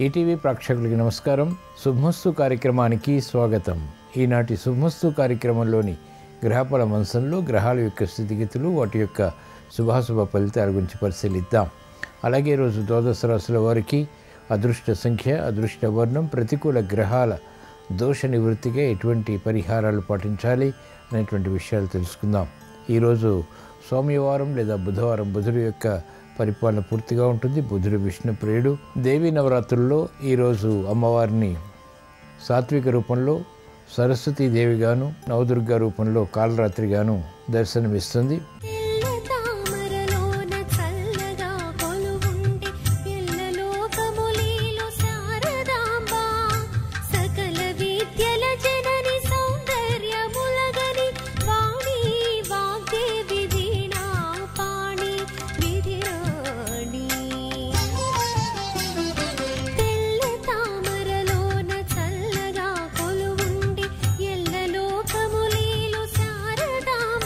ETV ప్రేక్షకులకి నమస్కారం శుభమస్తు కార్యక్రమానికి స్వాగతం ఈనాటి శుభమస్తు కార్యక్రమంలోని గ్రహఫల మంచంలో గ్రహాల యొక్క స్థితిగతులు వాటి యొక్క శుభాశుభ ఫలితాల గురించి పరిశీలిద్దాం అలాగే రోజు ద్వాదశ రాశుల వారికి అదృష్ట సంఖ్య అదృష్ట వర్ణం ప్రతికూల గ్రహాల దోష నివృత్తిగా ఎటువంటి పరిహారాలు పాటించాలి అనేటువంటి విషయాలు తెలుసుకుందాం ఈరోజు సోమవారం లేదా బుధవారం బుధుడు యొక్క పరిపాలన పూర్తిగా ఉంటుంది బుధుడు విష్ణు ప్రియుడు దేవీ నవరాత్రుల్లో ఈరోజు అమ్మవారిని సాత్విక రూపంలో సరస్వతీదేవిగాను నవదుర్గ రూపంలో కాలరాత్రిగాను దర్శనమిస్తుంది తెల్ల తామరలోన చల్లగా కొలువుండి ఎల్లలోకములీలు శారదాంబ సకల విద్యల జనని సౌందర్యములగని వాణి వాగ్దేవి వీణా పాణి విధిరాణి తెల్ల తామరలోన చల్లగా కొలువుండి ఎల్లలోకములీలు శారదాంబ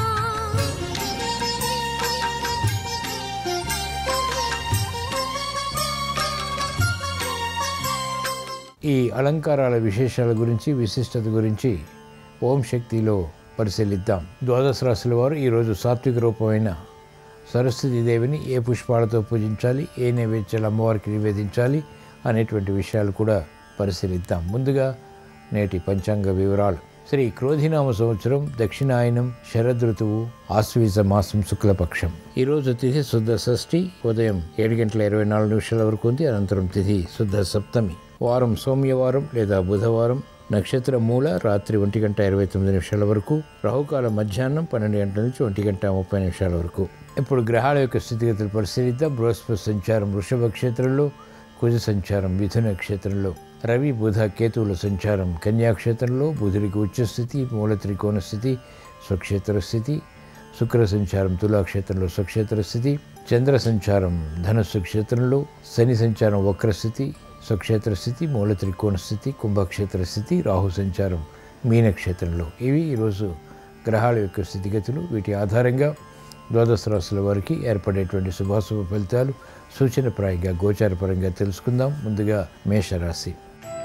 ఈ అలంకారాల విశేషాల గురించి విశిష్టత గురించి ఓం శక్తిలో పరిశీలిద్దాం ద్వాదశ రాశుల వారు ఈరోజు సాత్విక రూపమైన సరస్వతీదేవిని ఏ పుష్పాలతో పూజించాలి ఏ నైవేద్యాలు అమ్మవారికి నివేదించాలి అనేటువంటి విషయాలు కూడా పరిశీలిద్దాం ముందుగా నేటి పంచాంగ వివరాలు శ్రీ క్రోధినామ సంవత్సరం దక్షిణాయనం శరదృతువు ఆశ్వీజ మాసం శుక్లపక్షం ఈరోజు తిథి శుద్ధ షష్ఠి ఉదయం ఏడు గంటల ఇరవై నాలుగు నిమిషాల వరకు ఉంది అనంతరం తిథి శుద్ధ సప్తమి వారం సోమవారం లేదా బుధవారం నక్షత్ర మూల రాత్రి ఒంటి గంట ఇరవై తొమ్మిది నిమిషాల వరకు రాహుకాలం మధ్యాహ్నం పన్నెండు గంటల నుంచి ఒంటి గంట ముప్పై నిమిషాల వరకు ఇప్పుడు గ్రహాల యొక్క స్థితిగతులు పరిశీలిద్దాం బృహస్పతి సంచారం వృషభ క్షేత్రంలో కుజ సంచారం మిథున క్షేత్రంలో రవి బుధ కేతువుల సంచారం కన్యాక్షేత్రంలో బుధుడికి ఉచ్చస్థితి మూల త్రికోణ స్థితి స్వక్షేత్ర స్థితి శుక్ర సంచారం తులాక్షేత్రంలో స్వక్షేత్ర స్థితి చంద్ర సంచారం ధనస్సు క్షేత్రంలో శని సంచారం వక్రస్థితి స్వక్షేత్ర స్థితి మూల త్రికోణ స్థితి కుంభక్షేత్ర స్థితి రాహు సంచారం మీనక్షేత్రంలో ఇవి ఈరోజు గ్రహాల యొక్క స్థితిగతులు వీటి ఆధారంగా ద్వాదశ రాశుల వారికి ఏర్పడేటువంటి శుభాశుభ ఫలితాలు సూచనప్రాయంగా గోచారపరంగా తెలుసుకుందాం ముందుగా మేషరాశి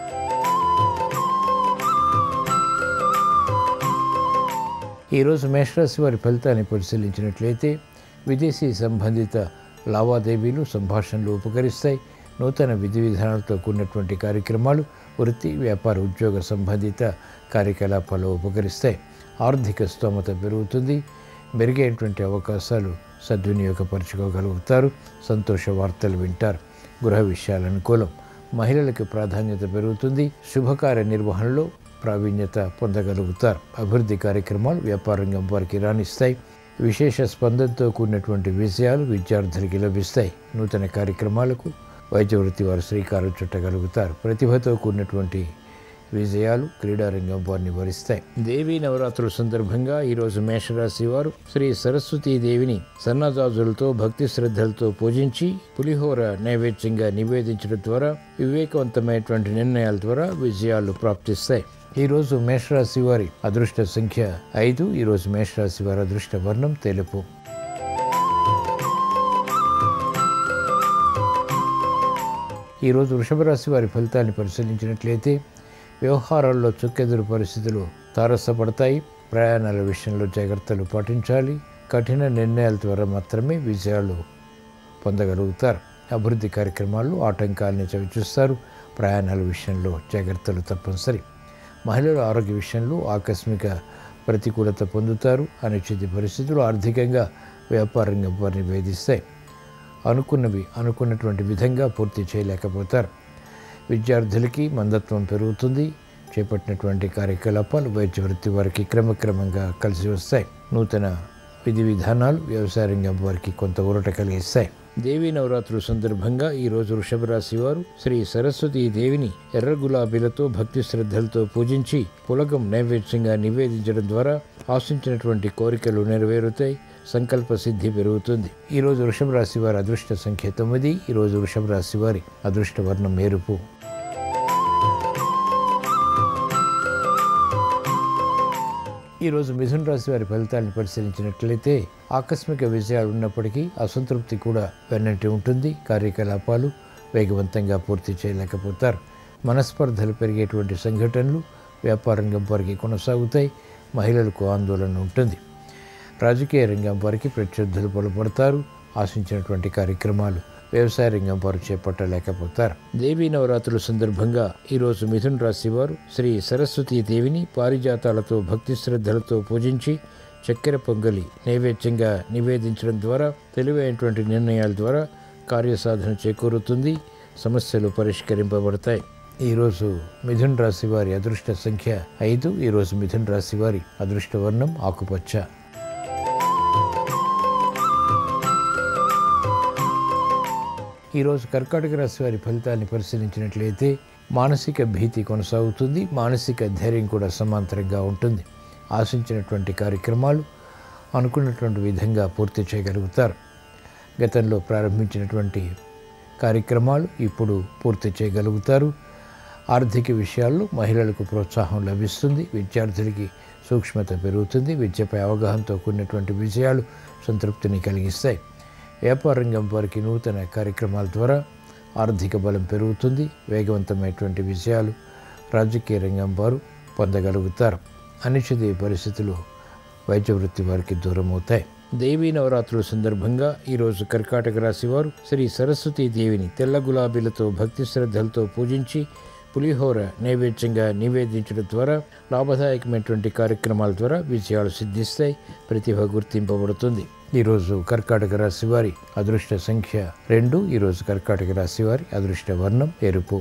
ఈరోజు మేషరాశి వారి ఫలితాన్ని పరిశీలించినట్లయితే విదేశీ సంబంధిత లావాదేవీలు సంభాషణలు ఉపకరిస్తాయి నూతన విధి విధానాలతో కూడినటువంటి కార్యక్రమాలు వృత్తి వ్యాపార ఉద్యోగ సంబంధిత కార్యకలాపాలు ఉపకరిస్తాయి ఆర్థిక స్తోమత పెరుగుతుంది మెరుగైనటువంటి అవకాశాలు సద్వినియోగపరచుకోగలుగుతారు సంతోష వార్తలు వింటారు గృహ విషయాల అనుకూలం మహిళలకు ప్రాధాన్యత పెరుగుతుంది శుభకార్య నిర్వహణలో ప్రావీణ్యత పొందగలుగుతారు అభివృద్ధి కార్యక్రమాలు వ్యాపార రంగం వారికి రాణిస్తాయి విశేష స్పందనతో కూడినటువంటి విజయాలు విద్యార్థులకి లభిస్తాయి నూతన కార్యక్రమాలకు వైద్య వృత్తి వారు శ్రీకారం చుట్టగలుగుతారు ప్రతిభతో కూడినటువంటి విజయాలు క్రీడారంగం వారిని వరిస్తాయి దేవీ నవరాత్రుల సందర్భంగా ఈరోజు మేషరాశి వారు శ్రీ సరస్వతీ దేవిని సన్నజాజులతో భక్తి శ్రద్ధలతో పూజించి పులిహోర నైవేద్యంగా నివేదించడం ద్వారా వివేకవంతమైనటువంటి నిర్ణయాల ద్వారా విజయాలు ప్రాప్తిస్తాయి ఈరోజు మేషరాశి వారి అదృష్ట సంఖ్య ఐదు ఈరోజు మేషరాశి వారి అదృష్ట వర్ణం తెలుపు ఈరోజు వృషభ రాశి వారి ఫలితాన్ని పరిశీలించినట్లయితే వ్యవహారాల్లో చుక్కెదురు పరిస్థితులు తారసపడతాయి ప్రయాణాల విషయంలో జాగ్రత్తలు పాటించాలి కఠిన నిర్ణయాల ద్వారా మాత్రమే విజయాలు పొందగలుగుతారు అభివృద్ధి కార్యక్రమాల్లో ఆటంకాలని చవిచూస్తారు ప్రయాణాల విషయంలో జాగ్రత్తలు తప్పనిసరి మహిళల ఆరోగ్య విషయంలో ఆకస్మిక ప్రతికూలత పొందుతారు అనిశ్చిత పరిస్థితులు ఆర్థికంగా వ్యాపార రంగం వారిని వేధిస్తాయి అనుకున్నవి అనుకున్నటువంటి విధంగా పూర్తి చేయలేకపోతారు విద్యార్థులకి మందత్వం పెరుగుతుంది చేపట్టినటువంటి కార్యకలాపాలు వైద్య వృత్తి వారికి క్రమక్రమంగా కలిసి వస్తాయి నూతన విధి విధానాలు వ్యవసాయ రంగం వారికి కొంత ఊరట కలిగిస్తాయి దేవీ నవరాత్రుల సందర్భంగా ఈరోజు వృషభ రాశి వారు శ్రీ సరస్వతీ దేవిని ఎర్ర గులాబీలతో భక్తి శ్రద్ధలతో పూజించి పులకం నైవేద్యంగా నివేదించడం ద్వారా ఆశించినటువంటి కోరికలు నెరవేరుతాయి సంకల్ప సిద్ధి పెరుగుతుంది ఈరోజు వృషభ రాశి వారి అదృష్ట సంఖ్య తొమ్మిది ఈరోజు వృషభ రాశి వారి అదృష్ట వర్ణం మేరుపు ఈరోజు మిథున రాశి వారి ఫలితాలను పరిశీలించినట్లయితే ఆకస్మిక విజయాలు ఉన్నప్పటికీ అసంతృప్తి కూడా వెన్నంటి ఉంటుంది కార్యకలాపాలు వేగవంతంగా పూర్తి చేయలేకపోతారు మనస్పర్ధలు పెరిగేటువంటి సంఘటనలు వ్యాపార రంగం వారికి కొనసాగుతాయి మహిళలకు ఆందోళన ఉంటుంది రాజకీయ రంగం వారికి ప్రత్యర్థులు బలపడతారు ఆశించినటువంటి కార్యక్రమాలు వ్యవసాయ రంగం వారు చేపట్టలేకపోతారు దేవీ నవరాత్రుల సందర్భంగా ఈరోజు మిథున్ రాశి వారు శ్రీ సరస్వతీ దేవిని పారిజాతాలతో భక్తి శ్రద్ధలతో పూజించి చక్కెర పొంగలి నైవేద్యంగా నివేదించడం ద్వారా తెలివైనటువంటి నిర్ణయాల ద్వారా కార్యసాధన చేకూరుతుంది సమస్యలు పరిష్కరింపబడతాయి ఈరోజు మిథున్ రాశి వారి అదృష్ట సంఖ్య ఐదు ఈరోజు మిథున్ రాశి వారి అదృష్ట వర్ణం ఆకుపచ్చ ఈరోజు కర్కాటక రాశి వారి ఫలితాన్ని పరిశీలించినట్లయితే మానసిక భీతి కొనసాగుతుంది మానసిక ధైర్యం కూడా సమాంతరంగా ఉంటుంది ఆశించినటువంటి కార్యక్రమాలు అనుకున్నటువంటి విధంగా పూర్తి చేయగలుగుతారు గతంలో ప్రారంభించినటువంటి కార్యక్రమాలు ఇప్పుడు పూర్తి చేయగలుగుతారు ఆర్థిక విషయాల్లో మహిళలకు ప్రోత్సాహం లభిస్తుంది విద్యార్థులకి సూక్ష్మత పెరుగుతుంది విద్యపై అవగాహనతో కూడినటువంటి విజయాలు సంతృప్తిని కలిగిస్తాయి వ్యాపార రంగం వారికి నూతన కార్యక్రమాల ద్వారా ఆర్థిక బలం పెరుగుతుంది వేగవంతమైనటువంటి విజయాలు రాజకీయ రంగం వారు పొందగలుగుతారు అనిశ్చిత పరిస్థితులు వైద్య వృత్తి వారికి దూరం అవుతాయి దేవీ నవరాత్రుల సందర్భంగా ఈరోజు కర్కాటక రాశి వారు శ్రీ సరస్వతీ దేవిని తెల్ల గులాబీలతో భక్తి శ్రద్ధలతో పూజించి పులిహోర నైవేద్యంగా నివేదించడం ద్వారా లాభదాయకమైనటువంటి కార్యక్రమాల ద్వారా విజయాలు సిద్ధిస్తాయి ప్రతిభ గుర్తింపబడుతుంది ఈరోజు కర్కాటక రాశి వారి అదృష్ట సంఖ్య రెండు ఈరోజు కర్కాటక రాశి వారి అదృష్ట వర్ణం ఎరుపు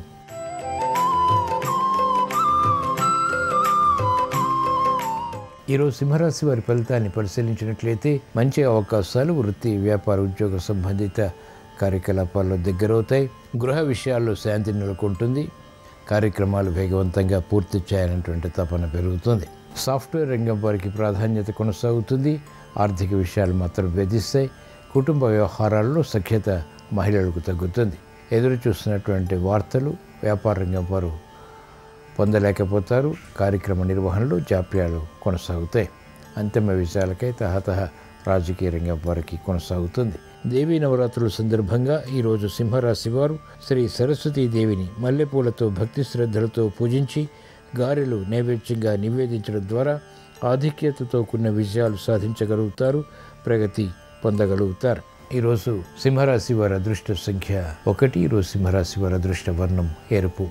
ఈరోజు సింహరాశి వారి ఫలితాన్ని పరిశీలించినట్లయితే మంచి అవకాశాలు వృత్తి వ్యాపార ఉద్యోగ సంబంధిత కార్యకలాపాల్లో దగ్గరవుతాయి గృహ విషయాల్లో శాంతి నెలకొంటుంది కార్యక్రమాలు వేగవంతంగా పూర్తి చేయాలనేటువంటి తపన పెరుగుతుంది సాఫ్ట్వేర్ రంగం వారికి ప్రాధాన్యత కొనసాగుతుంది ఆర్థిక విషయాలు మాత్రం వేధిస్తాయి కుటుంబ వ్యవహారాల్లో సఖ్యత మహిళలకు తగ్గుతుంది ఎదురు చూస్తున్నటువంటి వార్తలు వ్యాపార రంగం వారు పొందలేకపోతారు కార్యక్రమ నిర్వహణలో జాప్యాలు కొనసాగుతాయి అంతిమ విషయాలకై తహతహ రాజకీయ రంగం వారికి కొనసాగుతుంది దేవీ నవరాత్రుల సందర్భంగా ఈరోజు సింహరాశి వారు శ్రీ సరస్వతీ దేవిని మల్లెపూలతో భక్తి శ్రద్ధలతో పూజించి గారెలు నైవేద్యంగా నివేదించడం ద్వారా ఆధిక్యతతో కూడిన విజయాలు సాధించగలుగుతారు ప్రగతి పొందగలుగుతారు ఈరోజు సింహరాశి వారి అదృష్ట సంఖ్య ఒకటి ఈరోజు సింహరాశి వారి అదృష్ట వర్ణం ఎరుపు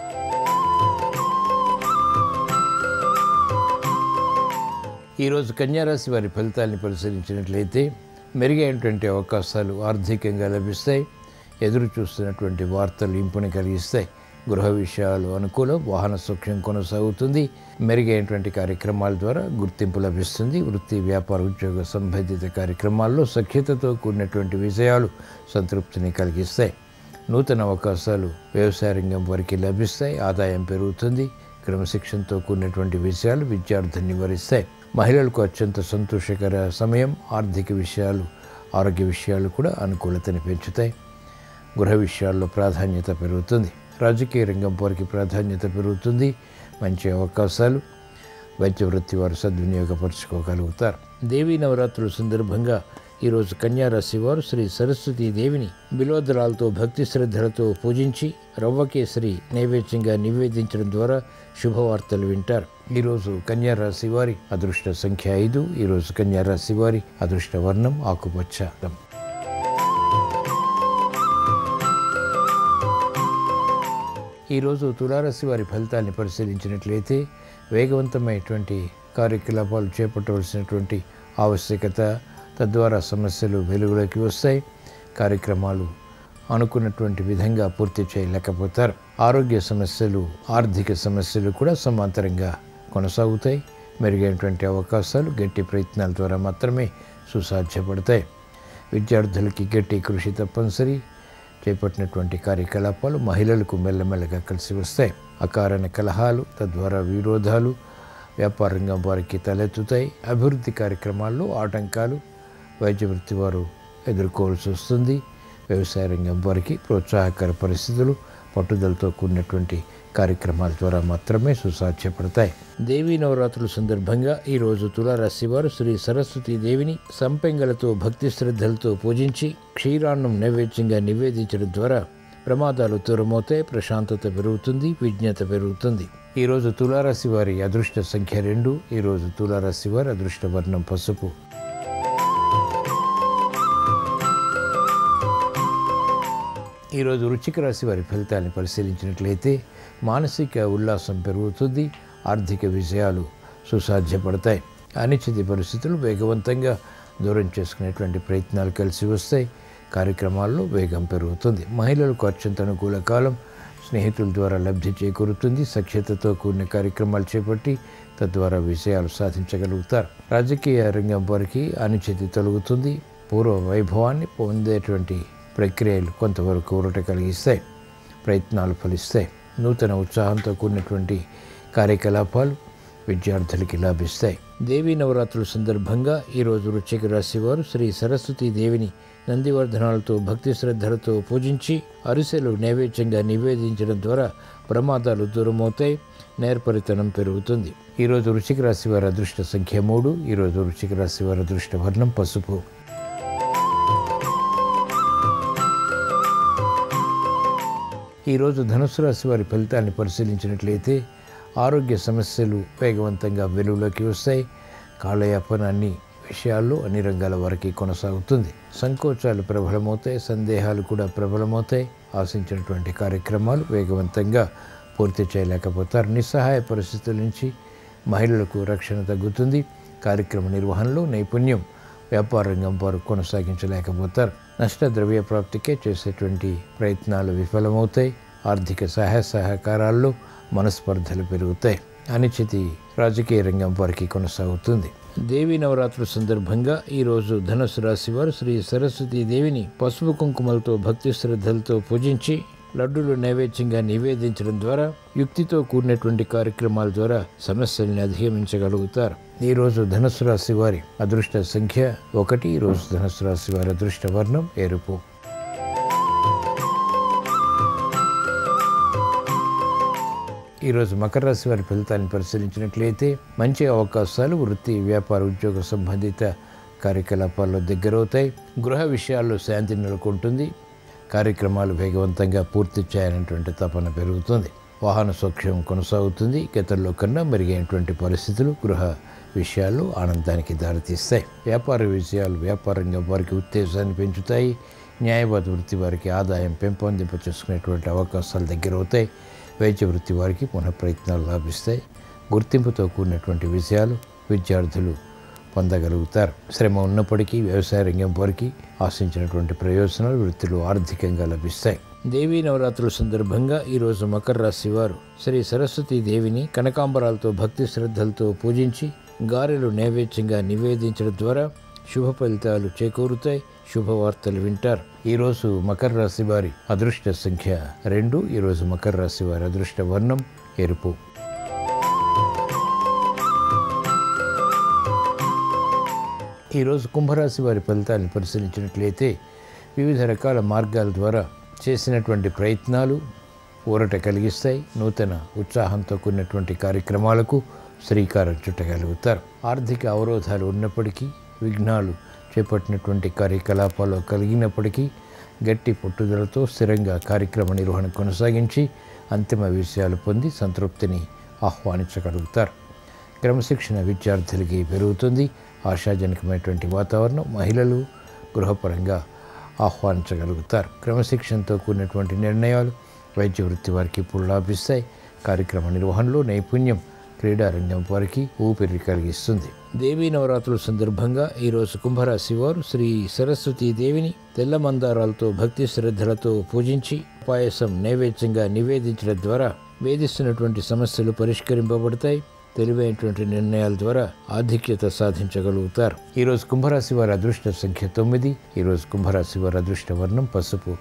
ఈరోజు కన్యారాశి వారి ఫలితాన్ని పరిశీలించినట్లయితే మెరుగైనటువంటి అవకాశాలు ఆర్థికంగా లభిస్తాయి ఎదురు చూస్తున్నటువంటి వార్తలు ఇంపుని కలిగిస్తాయి గృహ విషయాలు అనుకూలం వాహన సౌఖ్యం కొనసాగుతుంది మెరుగైనటువంటి కార్యక్రమాల ద్వారా గుర్తింపు లభిస్తుంది వృత్తి వ్యాపార ఉద్యోగ సంబంధిత కార్యక్రమాల్లో సఖ్యతతో కూడినటువంటి విజయాలు సంతృప్తిని కలిగిస్తాయి నూతన అవకాశాలు వ్యవసాయ రంగం వారికి లభిస్తాయి ఆదాయం పెరుగుతుంది క్రమశిక్షణతో కూడినటువంటి విషయాలు విద్యార్థుల్ని వరిస్తాయి మహిళలకు అత్యంత సంతోషకర సమయం ఆర్థిక విషయాలు ఆరోగ్య విషయాలు కూడా అనుకూలతని పెంచుతాయి గృహ విషయాల్లో ప్రాధాన్యత పెరుగుతుంది రాజకీయ రంగం వారికి ప్రాధాన్యత పెరుగుతుంది మంచి అవకాశాలు వైద్య వృత్తి వారు సద్వినియోగపరచుకోగలుగుతారు దేవీ నవరాత్రుల సందర్భంగా ఈరోజు కన్యారాశి వారు శ్రీ సరస్వతీ దేవిని బిలోదరాలతో భక్తి శ్రద్ధలతో పూజించి రవ్వకేసరి నైవేద్యంగా నివేదించడం ద్వారా శుభవార్తలు వింటారు ఈరోజు కన్యారాశి వారి అదృష్ట సంఖ్య ఐదు ఈరోజు కన్యారాశి వారి అదృష్ట వర్ణం ఆకుపచ్చ ఈరోజు తులారాశి వారి ఫలితాన్ని పరిశీలించినట్లయితే వేగవంతమైనటువంటి కార్యకలాపాలు చేపట్టవలసినటువంటి ఆవశ్యకత తద్వారా సమస్యలు వెలుగులోకి వస్తాయి కార్యక్రమాలు అనుకున్నటువంటి విధంగా పూర్తి చేయలేకపోతారు ఆరోగ్య సమస్యలు ఆర్థిక సమస్యలు కూడా సమాంతరంగా కొనసాగుతాయి మెరుగైనటువంటి అవకాశాలు గట్టి ప్రయత్నాల ద్వారా మాత్రమే సుసాధ్యపడతాయి విద్యార్థులకి గట్టి కృషి తప్పనిసరి చేపట్టినటువంటి కార్యకలాపాలు మహిళలకు మెల్లమెల్లగా కలిసి వస్తాయి అకారణ కలహాలు తద్వారా విరోధాలు వ్యాపార రంగం వారికి తలెత్తుతాయి అభివృద్ధి కార్యక్రమాల్లో ఆటంకాలు వైద్య వృత్తి వారు ఎదుర్కోవాల్సి వస్తుంది వ్యవసాయ రంగం వారికి ప్రోత్సాహకర పరిస్థితులు పట్టుదలతో కూడినటువంటి కార్యక్రమాల ద్వారా మాత్రమే సుసాధ్యపడతాయి దేవీ నవరాత్రుల సందర్భంగా ఈరోజు తులారాశి వారు శ్రీ సరస్వతీ దేవిని సంపెంగలతో భక్తి శ్రద్ధలతో పూజించి క్షీరాన్నం నైవేద్యంగా నివేదించడం ద్వారా ప్రమాదాలు దూరమవుతాయి ప్రశాంతత పెరుగుతుంది విజ్ఞత పెరుగుతుంది ఈరోజు తులారాశి వారి అదృష్ట సంఖ్య రెండు ఈరోజు తులారాశి వారి అదృష్ట వర్ణం పసుపు ఈరోజు వృశ్చిక రాశి వారి ఫలితాన్ని పరిశీలించినట్లయితే మానసిక ఉల్లాసం పెరుగుతుంది ఆర్థిక విజయాలు సుసాధ్యపడతాయి అనిశ్చిత పరిస్థితులు వేగవంతంగా దూరం చేసుకునేటువంటి ప్రయత్నాలు కలిసి వస్తాయి కార్యక్రమాల్లో వేగం పెరుగుతుంది మహిళలకు అత్యంత అనుకూల కాలం స్నేహితుల ద్వారా లబ్ధి చేకూరుతుంది సఖ్యతతో కూడిన కార్యక్రమాలు చేపట్టి తద్వారా విజయాలు సాధించగలుగుతారు రాజకీయ రంగం వారికి అనిశ్చితి తొలగుతుంది పూర్వ వైభవాన్ని పొందేటువంటి ప్రక్రియలు కొంతవరకు ఊరట కలిగిస్తాయి ప్రయత్నాలు ఫలిస్తాయి నూతన ఉత్సాహంతో కూడినటువంటి కార్యకలాపాలు విద్యార్థులకి లాభిస్తాయి దేవీ నవరాత్రుల సందర్భంగా ఈరోజు వృశ్చిక రాశి వారు శ్రీ సరస్వతీ దేవిని నందివర్ధనాలతో భక్తి శ్రద్ధలతో పూజించి అరిసెలు నైవేద్యంగా నివేదించడం ద్వారా ప్రమాదాలు దూరమవుతాయి నేర్పరితనం పెరుగుతుంది ఈరోజు వృశ్చిక రాశి వారి అదృష్ట సంఖ్య మూడు ఈరోజు వృశ్చిక రాశి వారి అదృష్ట వర్ణం పసుపు ఈరోజు ధనుసు రాశి వారి ఫలితాన్ని పరిశీలించినట్లయితే ఆరోగ్య సమస్యలు వేగవంతంగా వెలుగులోకి వస్తాయి కాలయాపన అన్ని విషయాల్లో అన్ని రంగాల వరకు కొనసాగుతుంది సంకోచాలు ప్రబలమవుతాయి సందేహాలు కూడా ప్రబలమవుతాయి ఆశించినటువంటి కార్యక్రమాలు వేగవంతంగా పూర్తి చేయలేకపోతారు నిస్సహాయ పరిస్థితుల నుంచి మహిళలకు రక్షణ తగ్గుతుంది కార్యక్రమ నిర్వహణలో నైపుణ్యం వ్యాపార రంగం వారు కొనసాగించలేకపోతారు నష్ట ద్రవ్య ప్రాప్తికే చేసేటువంటి ప్రయత్నాలు విఫలమవుతాయి ఆర్థిక సహాయ సహకారాల్లో మనస్పర్ధలు పెరుగుతాయి అనిశ్చితి రాజకీయ రంగం వారికి కొనసాగుతుంది దేవీ నవరాత్రుల సందర్భంగా ఈరోజు ధనుసు రాశి వారు శ్రీ సరస్వతీ దేవిని పసుపు కుంకుమలతో భక్తి శ్రద్ధలతో పూజించి లడ్డులు నైవేద్యంగా నివేదించడం ద్వారా యుక్తితో కూడినటువంటి కార్యక్రమాల ద్వారా సమస్యల్ని అధిగమించగలుగుతారు ఈరోజు ధనుసు రాశి వారి అదృష్ట సంఖ్య ఒకటి ఈరోజు ధనుసు రాశి వారి అదృష్ట వర్ణం ఎరుపు ఈరోజు మకర రాశి వారి ఫలితాన్ని పరిశీలించినట్లయితే మంచి అవకాశాలు వృత్తి వ్యాపార ఉద్యోగ సంబంధిత కార్యకలాపాల్లో దగ్గరవుతాయి గృహ విషయాల్లో శాంతి నెలకొంటుంది కార్యక్రమాలు వేగవంతంగా పూర్తి చేయాలనేటువంటి తపన పెరుగుతుంది వాహన సౌఖ్యం కొనసాగుతుంది గతంలో కన్నా మెరుగైనటువంటి పరిస్థితులు గృహ విషయాలు ఆనందానికి దారితీస్తాయి వ్యాపార విషయాలు వ్యాపారంగా వారికి ఉత్తేజాన్ని పెంచుతాయి న్యాయవాద వృత్తి వారికి ఆదాయం పెంపొందింప చేసుకునేటువంటి అవకాశాలు దగ్గరవుతాయి వైద్య వృత్తి వారికి పునః ప్రయత్నాలు లాభిస్తాయి గుర్తింపుతో కూడినటువంటి విషయాలు విద్యార్థులు పొందగలుగుతారు శ్రమ ఉన్నప్పటికీ వ్యవసాయ రంగం వారికి ఆశించినటువంటి ప్రయోజనాలు వృత్తిలో ఆర్థికంగా లభిస్తాయి దేవీ నవరాత్రుల సందర్భంగా ఈరోజు మకర రాశి వారు శ్రీ సరస్వతీ దేవిని కనకాంబరాలతో భక్తి శ్రద్ధలతో పూజించి గారెలు నైవేద్యంగా నివేదించడం ద్వారా శుభ ఫలితాలు చేకూరుతాయి శుభవార్తలు వింటారు ఈరోజు మకర రాశి వారి అదృష్ట సంఖ్య రెండు ఈరోజు మకర రాశి వారి అదృష్ట వర్ణం ఎరుపు ఈరోజు కుంభరాశి వారి ఫలితాలను పరిశీలించినట్లయితే వివిధ రకాల మార్గాల ద్వారా చేసినటువంటి ప్రయత్నాలు ఊరట కలిగిస్తాయి నూతన ఉత్సాహంతో కూడినటువంటి కార్యక్రమాలకు శ్రీకారం చుట్టగలుగుతారు ఆర్థిక అవరోధాలు ఉన్నప్పటికీ విఘ్నాలు చేపట్టినటువంటి కార్యకలాపాలు కలిగినప్పటికీ గట్టి పట్టుదలతో స్థిరంగా కార్యక్రమ నిర్వహణ కొనసాగించి అంతిమ విషయాలు పొంది సంతృప్తిని ఆహ్వానించగలుగుతారు క్రమశిక్షణ విద్యార్థులకి పెరుగుతుంది ఆశాజనకమైనటువంటి వాతావరణం మహిళలు గృహపరంగా ఆహ్వానించగలుగుతారు క్రమశిక్షణతో కూడినటువంటి నిర్ణయాలు వైద్య వృత్తి వారికి ఇప్పుడు లాభిస్తాయి కార్యక్రమ నిర్వహణలో నైపుణ్యం క్రీడారంగం వారికి ఊపిరి కలిగిస్తుంది దేవీ నవరాత్రుల సందర్భంగా ఈరోజు కుంభరాశి వారు శ్రీ సరస్వతీ దేవిని తెల్ల మందారాలతో భక్తి శ్రద్ధలతో పూజించి పాయసం నైవేద్యంగా నివేదించడం ద్వారా వేధిస్తున్నటువంటి సమస్యలు పరిష్కరింపబడతాయి తెలివైనటువంటి నిర్ణయాల ద్వారా ఆధిక్యత సాధించగలుగుతారు ఈరోజు కుంభరాశి వారి అదృష్ట సంఖ్య తొమ్మిది ఈరోజు కుంభరాశి వారి అదృష్ట వర్ణం పసుపు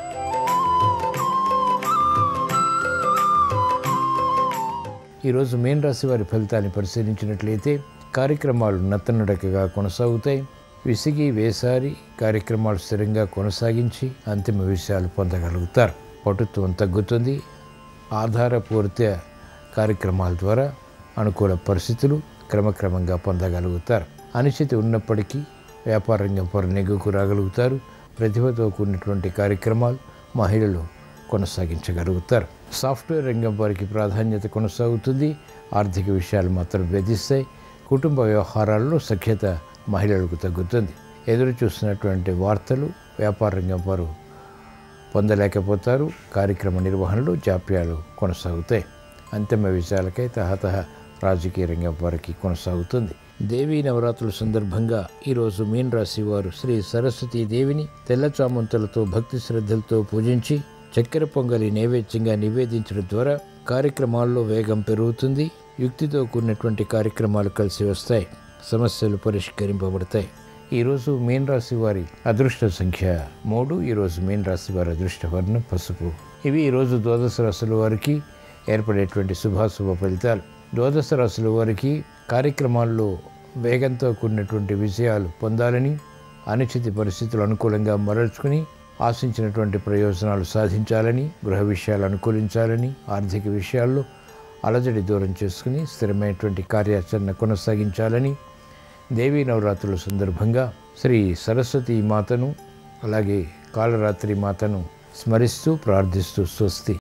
ఈరోజు మేన్ రాశి వారి ఫలితాన్ని పరిశీలించినట్లయితే కార్యక్రమాలు నత్తనడకగా కొనసాగుతాయి విసిగి వేసారి కార్యక్రమాలు స్థిరంగా కొనసాగించి అంతిమ విషయాలు పొందగలుగుతారు పటుత్వం తగ్గుతుంది ఆధారపూరిత కార్యక్రమాల ద్వారా అనుకూల పరిస్థితులు క్రమక్రమంగా పొందగలుగుతారు అనిశ్చితి ఉన్నప్పటికీ వ్యాపార రంగం పరు నెగ్గుకు రాగలుగుతారు ప్రతిభతో కూడినటువంటి కార్యక్రమాలు మహిళలు కొనసాగించగలుగుతారు సాఫ్ట్వేర్ రంగం వారికి ప్రాధాన్యత కొనసాగుతుంది ఆర్థిక విషయాలు మాత్రం వేధిస్తాయి కుటుంబ వ్యవహారాల్లో సఖ్యత మహిళలకు తగ్గుతుంది ఎదురు చూస్తున్నటువంటి వార్తలు వ్యాపార రంగం వారు పొందలేకపోతారు కార్యక్రమ నిర్వహణలో జాప్యాలు కొనసాగుతాయి అంతిమ విషయాలకై తహతహ రాజకీయ రంగం వారికి కొనసాగుతుంది దేవీ నవరాత్రుల సందర్భంగా ఈరోజు మీన్ రాశి వారు శ్రీ సరస్వతీ దేవిని తెల్ల చామంతులతో భక్తి శ్రద్ధలతో పూజించి చక్కెర పొంగలి నైవేద్యంగా నివేదించడం ద్వారా కార్యక్రమాల్లో వేగం పెరుగుతుంది యుక్తితో కూడినటువంటి కార్యక్రమాలు కలిసి వస్తాయి సమస్యలు పరిష్కరింపబడతాయి ఈరోజు మీన్ రాశి వారి అదృష్ట సంఖ్య మూడు ఈరోజు మీన్ రాశి వారి అదృష్ట వర్ణం పసుపు ఇవి ఈరోజు ద్వాదశ రాశుల వారికి ఏర్పడేటువంటి శుభాశుభ ఫలితాలు ద్వాదశ రాశుల వారికి కార్యక్రమాల్లో వేగంతో కూడినటువంటి విజయాలు పొందాలని అనిశ్చిత పరిస్థితులు అనుకూలంగా మరల్చుకుని ఆశించినటువంటి ప్రయోజనాలు సాధించాలని గృహ విషయాలు అనుకూలించాలని ఆర్థిక విషయాల్లో అలజడి దూరం చేసుకుని స్థిరమైనటువంటి కార్యాచరణ కొనసాగించాలని దేవీ నవరాత్రుల సందర్భంగా శ్రీ సరస్వతి మాతను అలాగే కాళరాత్రి మాతను స్మరిస్తూ ప్రార్థిస్తూ స్వస్తి